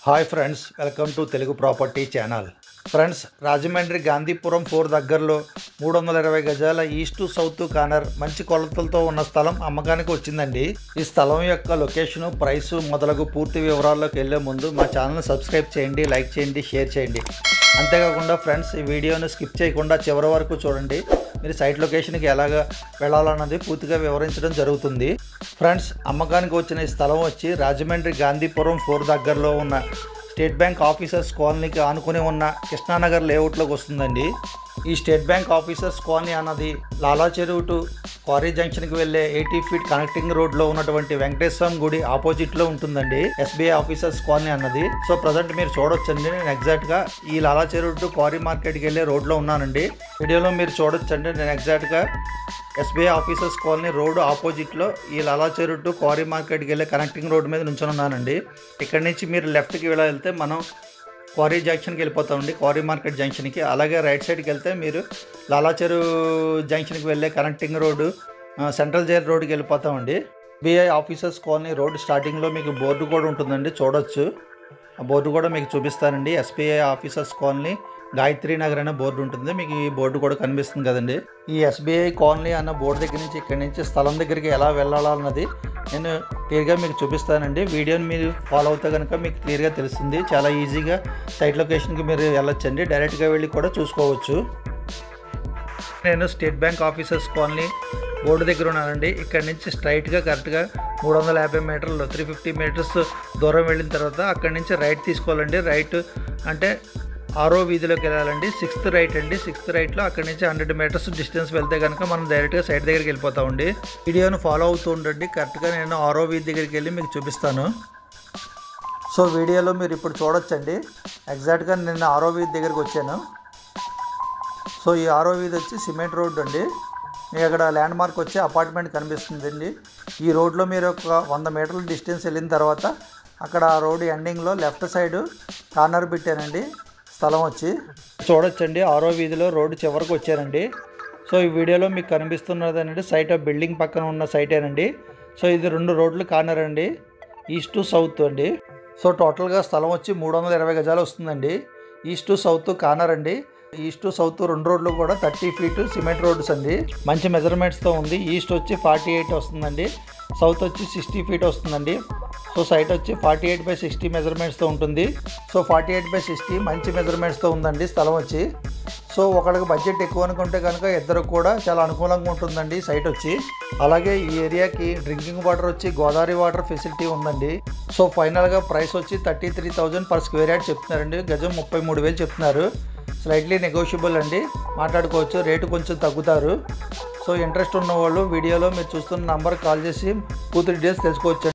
hi friends welcome to Telugu property channel friends Rajahmundry Gandhipuram four దగ్గరలో మూడు వందల ఇరవై గజాల ఈస్ట్ సౌత్ కార్నర్ మంచి కొలతలతో ఉన్న స్థలం అమ్మకానికి వచ్చిందండి ఈ స్థలం యొక్క లొకేషన్ ప్రైస్ మొదలగు పూర్తి వివరాల్లోకి వెళ్ళే ముందు మా ఛానల్ని సబ్స్క్రైబ్ చేయండి లైక్ చేయండి షేర్ చేయండి అంతేకాకుండా ఫ్రెండ్స్ ఈ వీడియోను స్కిప్ చేయకుండా చివరి వరకు చూడండి మీరు సైట్ లొకేషన్కి ఎలాగ వెళ్ళాలన్నది పూర్తిగా వివరించడం జరుగుతుంది ఫ్రెండ్స్ అమ్మకానికి వచ్చిన ఈ స్థలం వచ్చి రాజమండ్రి గాంధీపురం ఫోర్ దగ్గరలో ఉన్న స్టేట్ బ్యాంక్ ఆఫీసర్స్ కాలనీకి ఆనుకుని ఉన్న కృష్ణానగర్ లేఅవుట్లోకి వస్తుందండి ఈ స్టేట్ బ్యాంక్ ఆఫీసర్స్ కాలనీ అన్నది లాలా చెరువు టు క్వారీ జంక్షన్కి వెళ్ళే ఎయిటీ ఫీట్ కనెక్టింగ్ రోడ్లో ఉన్నటువంటి వెంకటేశ్వరం గుడి ఆపోజిట్లో ఉంటుందండి ఎస్బీఐ ఆఫీసర్స్ కాలనీ అన్నది సో ప్రజెంట్ మీరు చూడొచ్చండి నేను ఎగ్జాక్ట్గా ఈ లాలా చెరువు టు క్వారీ మార్కెట్కి వెళ్ళే రోడ్లో ఉన్నానండి వీడియోలో మీరు చూడొచ్చండి నేను ఎగ్జాక్ట్గా ఎస్బీఐ ఆఫీసర్స్ కాలనీ రోడ్ ఆపోజిట్లో ఈ లాలా చెరువు టు క్వారీ మార్కెట్కి వెళ్ళే కనెక్టింగ్ రోడ్ మీద నుంచొని ఉన్నానండి ఇక్కడ నుంచి మీరు లెఫ్ట్కి వెళ్ళ వెళ్తే మనం క్వారీ జంక్షన్కి వెళ్ళిపోతామండి క్వారీ మార్కెట్ జంక్షన్కి అలాగే రైట్ సైడ్కి వెళ్తే మీరు లాలాచెరు జంక్షన్కి వెళ్ళే కనెక్టింగ్ రోడ్డు ఆ, సెంట్రల్ జైల్ రోడ్డుకి వెళ్ళిపోతామండి బిఐ ఆఫీసర్స్ కాలనీ రోడ్ స్టార్టింగ్లో మీకు బోర్డు కూడా ఉంటుందండి చూడొచ్చు ఆ బోర్డు కూడా మీకు చూపిస్తానండి SBI officers colony Gayatri Nagar అనే బోర్డు ఉంటుంది మీకు ఈ బోర్డు కూడా కనిపిస్తుంది కదండి ఈ ఎస్బీఐ కాలనీ అన్న బోర్డు దగ్గర నుంచి ఇక్కడి నుంచి స్థలం దగ్గరికి ఎలా వెళ్ళాలన్నది నేను క్లియర్గా మీకు చూపిస్తానండి వీడియోని మీరు ఫాలో అవుతే కనుక మీకు క్లియర్గా తెలుస్తుంది చాలా ఈజీగా సైట్ లొకేషన్కి మీరు వెళ్ళొచ్చండి డైరెక్ట్గా వెళ్ళి కూడా చూసుకోవచ్చు నేను state bank officers colony board దగ్గర ఉన్నానండి ఇక్కడ నుంచి స్ట్రైట్గా కరెక్ట్గా మూడు వందల యాభై మీటర్లు త్రీ ఫిఫ్టీ మీటర్స్ దూరం వెళ్ళిన తర్వాత అక్కడి నుంచి రైట్ తీసుకోవాలండి రైట్ అంటే ఆరో వీధిలోకి వెళ్ళాలండి సిక్స్త్ రైట్ అండి సిక్స్త్ రైట్లో అక్కడి నుంచి హండ్రెడ్ మీటర్స్ డిస్టెన్స్ వెళ్తే కనుక మనం డైరెక్ట్గా సైడ్ దగ్గరికి వెళ్ళిపోతామండి వీడియోను ఫాలో అవుతూ ఉండండి కరెక్ట్గా నేను ఆరో వీధి దగ్గరికి వెళ్ళి మీకు చూపిస్తాను సో వీడియోలో మీరు ఇప్పుడు చూడొచ్చండి ఎగ్జాక్ట్గా నేను ఆరో వీధి దగ్గరికి వచ్చాను సో ఈ ఆరో వీధి వచ్చి సిమెంట్ రోడ్ అండి మీకు అక్కడ ల్యాండ్ మార్క్ వచ్చి అపార్ట్మెంట్ కనిపిస్తుందండి ఈ రోడ్లో మీరు ఒక వంద మీటర్ల డిస్టెన్స్ వెళ్ళిన తర్వాత అక్కడ ఆ రోడ్ ఎండింగ్లో లెఫ్ట్ సైడ్ కార్నర్ పెట్టానండి స్థలం వచ్చి చూడొచ్చండి ఆరో వీధిలో రోడ్డు చివరికి వచ్చానండి సో ఈ వీడియోలో మీకు కనిపిస్తున్నది అండి సైట్ ఆఫ్ బిల్డింగ్ పక్కన ఉన్న సైటేనండి సో ఇది రెండు రోడ్లు కార్నర్ అండి ఈస్ట్ టు సౌత్ అండి సో టోటల్గా స్థలం వచ్చి మూడు వందల ఇరవై గజాలు వస్తుందండి ఈస్ట్ టు సౌత్ కార్నర్ అండి ఈస్ట్ టు సౌత్ రెండు రోడ్లు కూడా థర్టీ ఫీట్ సిమెంట్ రోడ్స్ అండి మంచి మెజర్మెంట్స్తో ఉంది ఈస్ట్ వచ్చి ఫార్టీ ఎయిట్ వస్తుందండి సౌత్ వచ్చి సిక్స్టీ ఫీట్ వస్తుందండి సో సైట్ వచ్చి ఫార్టీ ఎయిట్ బై సిక్స్టీ మెజర్మెంట్స్తో ఉంటుంది so forty eight by sixty మంచి మెజర్మెంట్స్తో ఉందండి స్థలం వచ్చి సో ఒకళ్ళకి బడ్జెట్ ఎక్కువ అనుకుంటే కనుక ఇద్దరు కూడా చాలా అనుకూలంగా ఉంటుందండి సైట్ వచ్చి అలాగే ఈ ఏరియాకి డ్రింకింగ్ వాటర్ వచ్చి గోదావరి వాటర్ ఫెసిలిటీ ఉందండి సో ఫైనల్గా ప్రైస్ వచ్చి thirty three thousand per square yard చెప్తున్నారండి గజం ముప్పై మూడు వేలు చెప్తున్నారు స్లైట్లీ నెగోషియబుల్ అండి మాట్లాడుకోవచ్చు రేటు కొంచెం తగ్గుతారు సో ఇంట్రెస్ట్ ఉన్న వాళ్ళు వీడియోలో మీరు చూస్తున్న నంబర్ కాల్ చేసి పూర్తి డీటెయిల్స్ తెలుసుకోవచ్చు